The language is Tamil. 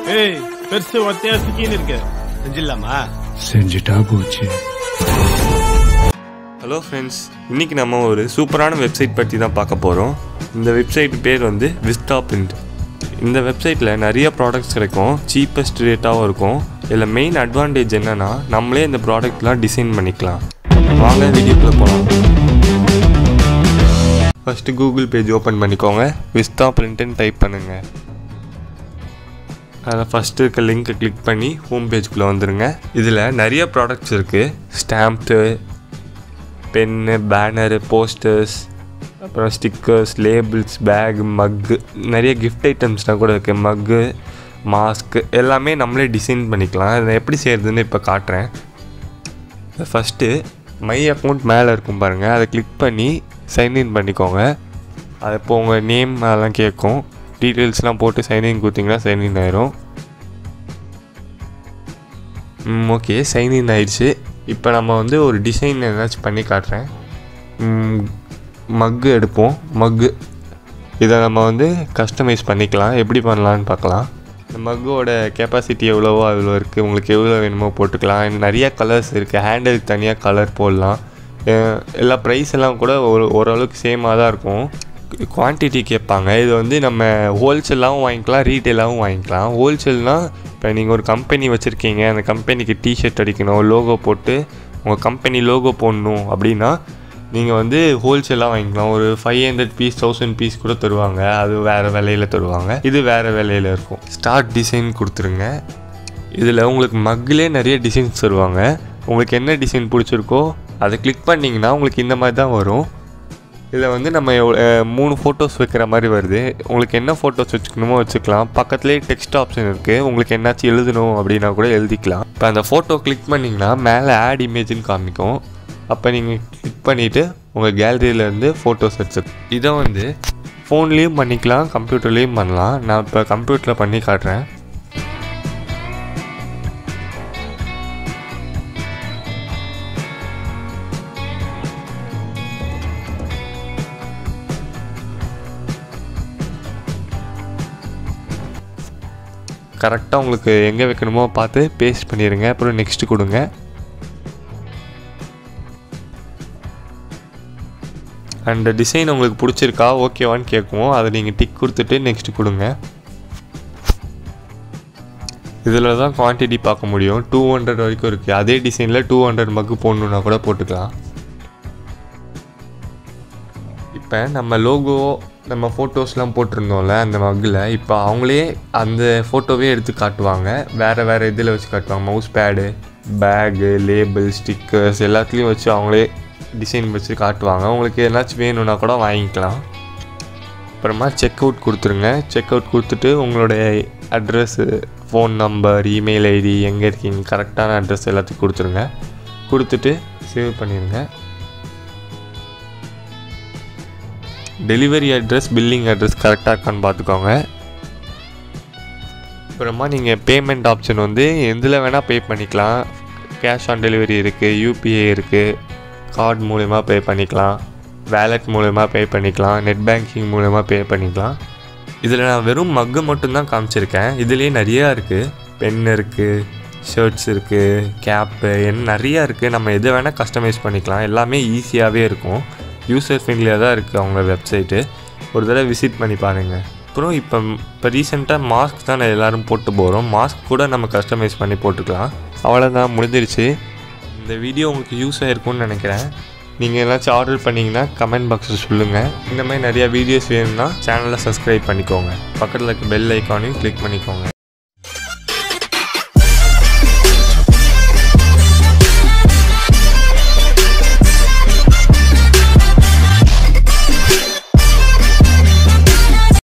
ஏய் பெருசு ஒத்தையா சுக்கின்னு இருக்கு செஞ்சிடலாமா செஞ்சுட்டா போச்சு ஹலோ ஃப்ரெண்ட்ஸ் இன்றைக்கி நம்ம ஒரு சூப்பரான வெப்சைட் பற்றி தான் பார்க்க போகிறோம் இந்த வெப்சைட் பேர் வந்து விஸ்டா பிரிண்ட் இந்த வெப்சைட்டில் நிறைய ப்ராடக்ட்ஸ் கிடைக்கும் சீப்பஸ்ட் ரேட்டாகவும் இருக்கும் இதில் மெயின் அட்வான்டேஜ் என்னென்னா நம்மளே இந்த ப்ராடக்ட்லாம் டிசைன் பண்ணிக்கலாம் வாங்க வீடியோக்குள்ளே போகலாம் ஃபஸ்ட்டு கூகுள் பேஜ் ஓப்பன் பண்ணிக்கோங்க விஸ்டா பிரிண்ட்னு டைப் பண்ணுங்கள் அதில் ஃபஸ்ட்டு இருக்க லிங்க்கை கிளிக் பண்ணி ஹோம் பேஜ்குள்ளே வந்துடுங்க இதில் நிறைய ப்ராடக்ட்ஸ் இருக்குது ஸ்டாம்ப்டு பென்னு பேனரு போஸ்டர்ஸ் அப்புறம் ஸ்டிக்கர்ஸ் லேபிள்ஸ் பேக் மக்கு நிறைய கிஃப்ட் ஐட்டம்ஸ்லாம் கூட இருக்குது மக்கு மாஸ்க்கு எல்லாமே நம்மளே டிசைன் பண்ணிக்கலாம் அதை எப்படி செய்கிறதுன்னு இப்போ காட்டுறேன் ஃபஸ்ட்டு மை அக்கௌண்ட் மேலே இருக்கும் பாருங்கள் அதை கிளிக் பண்ணி சைன்இன் பண்ணிக்கோங்க அது இப்போ உங்கள் நேம் அதெல்லாம் கேட்கும் டீட்டெயில்ஸ்லாம் போட்டு சைன்இன் கொடுத்தீங்கன்னா சைன்இன் ஆயிரும் ம் ஓகே சைன்இன் ஆயிடுச்சு இப்போ நம்ம வந்து ஒரு டிசைன் ஏதாச்சும் பண்ணி காட்டுறேன் மக்கு எடுப்போம் மக்கு இதை நம்ம வந்து கஸ்டமைஸ் பண்ணிக்கலாம் எப்படி பண்ணலான்னு பார்க்கலாம் இந்த மக்கோட கெப்பாசிட்டி எவ்வளவோ அவ்வளோ இருக்குது உங்களுக்கு எவ்வளோ வேணுமோ போட்டுக்கலாம் நிறைய கலர்ஸ் இருக்குது ஹேண்டிலுக்கு தனியாக கலர் போடலாம் அஹ் எல்லா ப்ரைஸ் எல்லாம் கூட ஒரு ஓரளவுக்கு சேமாக தான் இருக்கும் குவான்டிட்டி கேட்பாங்க இது வந்து நம்ம ஹோல்சேலாகவும் வாங்கிக்கலாம் ரீட்டெயிலாகவும் வாங்கிக்கலாம் ஹோல்சேல்னால் இப்போ நீங்கள் ஒரு கம்பெனி வச்சுருக்கீங்க அந்த கம்பெனிக்கு டிஷர்ட் அடிக்கணும் லோகோ போட்டு உங்கள் கம்பெனி லோகோ போடணும் அப்படின்னா நீங்கள் வந்து ஹோல்சேலாக வாங்கிக்கலாம் ஒரு five hundred piece thousand piece கூட தருவாங்க அது வேறு விலையில் தருவாங்க இது வேறு விலையில் இருக்கும் ஸ்டார்ட் டிசைன் கொடுத்துருங்க இதில் உங்களுக்கு மக்கிலே நிறைய டிசைன்ஸ் தருவாங்க உங்களுக்கு என்ன டிசைன் பிடிச்சிருக்கோ அதை கிளிக் பண்ணிங்கன்னா உங்களுக்கு இந்த மாதிரி தான் வரும் இதில் வந்து நம்ம எவ்வளோ அஹ், மூணு ஃபோட்டோஸ் வைக்கிற மாதிரி வருது உங்களுக்கு என்ன ஃபோட்டோஸ் வச்சுக்கணுமோ வச்சுக்கலாம் பக்கத்துலேயே டெக்ஸ்ட் ஆப்ஷன் இருக்குது உங்களுக்கு என்னாச்சும் எழுதணும் அப்படின்னா கூட எழுதிக்கலாம் இப்போ அந்த ஃபோட்டோ கிளிக் பண்ணிங்கன்னா மேலே ஆட் இமேஜ்னு காமிக்கும் அப்போ நீங்கள் கிளிக் பண்ணிவிட்டு உங்கள் கேலரியிலேருந்து ஃபோட்டோஸ் வச்சு இதை வந்து ஃபோன்லேயும் பண்ணிக்கலாம் கம்ப்யூட்டர்லேயும் பண்ணலாம் நான் இப்போ கம்ப்யூட்டரில் பண்ணி காட்டுறேன் கரெக்டாக உங்களுக்கு எங்கே வைக்கணுமோ பார்த்து பேஸ்ட் பண்ணிடுங்க அப்புறம் நெக்ஸ்ட் கொடுங்க அந்த டிசைன் உங்களுக்கு பிடிச்சிருக்கா ஓகேவான்னு கேட்கும் அதை நீங்கள் டிக் கொடுத்துட்டு நெக்ஸ்ட் கொடுங்க இதில் தான் குவான்டிட்டி பார்க்க முடியும் டூ ஹண்ட்ரட் வரைக்கும் இருக்குது அதே டிசைனில் டூ ஹண்ட்ரட் மக்கு போடணுன்னா கூட போட்டுக்கலாம் இப்போ நம்ம லோகோ நம்ம ஃபோட்டோஸ்லாம் போட்டிருந்தோம்ல அந்த மக்கில் இப்போ அவங்களே அந்த ஃபோட்டோவே எடுத்து காட்டுவாங்க வேறு வேறு இதில் வச்சு காட்டுவாங்க mouse pad bag label stickers எல்லாத்துலேயும் வச்சு அவங்களே டிசைன் வச்சு காட்டுவாங்க உங்களுக்கு எதனாச்சும் வேணும்னா கூட வாங்கிக்கலாம் அப்புறமா செக் அவுட் கொடுத்துருங்க செக் அவுட் கொடுத்துட்டு உங்களுடைய address phone number email ID எங்கே இருக்கீங்க கரெக்டான அட்ரஸ் எல்லாத்தையும் கொடுத்துருங்க கொடுத்துட்டு சேவ் பண்ணிடுங்க டெலிவரி அட்ரஸ் பில்லிங் அட்ரஸ் கரெக்டாக இருக்கான்னு பார்த்துக்கோங்க அப்புறமா நீங்கள் பேமெண்ட் ஆப்ஷன் வந்து எதில் வேணால் பே பண்ணிக்கலாம் கேஷ் ஆன் டெலிவரி இருக்குது யூபிஐ இருக்குது கார்டு மூலயமா பே பண்ணிக்கலாம் வேலெட் மூலயமா பே பண்ணிக்கலாம் நெட் பேங்கிங் மூலயமா பே பண்ணிக்கலாம் இதில் நான் வெறும் மக்கு மட்டும்தான் காமிச்சிருக்கேன் இதுலேயே நிறையா இருக்குது பென் இருக்குது ஷர்ட்ஸ் இருக்குது கேப்பு என்ன நிறையா இருக்குது நம்ம எது வேணால் கஸ்டமைஸ் பண்ணிக்கலாம் எல்லாமே ஈஸியாகவே இருக்கும் யூசர் ஃப்ரெண்ட்லியாக தான் இருக்குது அவங்க வெப்சைட்டு ஒரு தடவை விசிட் பண்ணி பாருங்கள் அப்புறம் இப்போ இப்போ ரீசெண்டாக மாஸ்க் தான் எல்லோரும் போட்டு போகிறோம் மாஸ்க் கூட நம்ம கஸ்டமைஸ் பண்ணி போட்டுக்கலாம் அவ்வளோதான் முடிஞ்சிருச்சு இந்த வீடியோ உங்களுக்கு யூஸ் ஆகிருக்கும்னு நினைக்கிறேன் நீங்கள் ஏதாச்சும் ஆர்டர் பண்ணிங்கன்னா கமெண்ட் பாக்ஸில் சொல்லுங்கள் இந்த மாதிரி நிறையா வீடியோஸ் வேணும்னா சேனலை சப்ஸ்கிரைப் பண்ணிக்கோங்க பக்கத்தில் இருக்க பெல் ஐக்கானையும் கிளிக் பண்ணிக்கோங்க